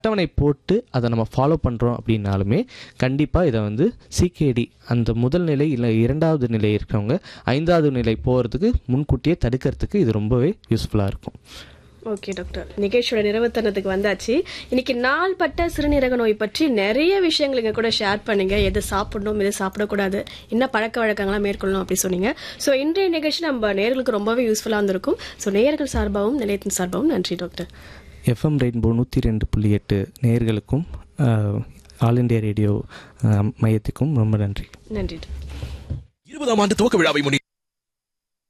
அட்டவணை போட்டு அதை நம்ம ஃபாலோ பண்ணுறோம் அப்படின்னாலுமே கண்டிப்பாக இதை வந்து சிகேடி அந்த முதல் நிலை இல்லை இரண்டாவது நிலை இருக்கிறவங்க ஐந்தாவது நிலை போகிறதுக்கு முன்கூட்டியே தடுக்கிறதுக்கு இது ரொம்பவே யூஸ்ஃபுல்லாக இருக்கும் ஓகே டாக்டர் நிகழ்ச்சியோட நிறைவுத்தனத்துக்கு வந்தாச்சு இன்னைக்கு நாள்பட்ட சிறுநீரக நோய் பற்றி நிறைய விஷயங்கள் எங்க கூட ஷேர் பண்ணீங்க எது சாப்பிடணும் எது சாப்பிடக்கூடாது என்ன பழக்க வழக்கங்களாம் மேற்கொள்ளணும் அப்படி சொன்னீங்க ஸோ இன்றைய நிகழ்ச்சி நம்ம நேர்களுக்கு ரொம்பவே யூஸ்ஃபுல்லாக இருந்திருக்கும் ஸோ நேயர்கள் சார்பாகவும் நிலையத்தின் சார்பாகவும் நன்றி டாக்டர் எஃப்எம் ரெயின்போ நூற்றி ரெண்டு புள்ளி எட்டு நேயர்களுக்கும் ஆஹ், ஆல் இண்டியா ரேடியோ ஆஹ், மையத்துக்கும் ரொம்ப நன்றி நன்றி இருபதாம் ஆண்டு துவக்க விழாவை முன்னிட்டு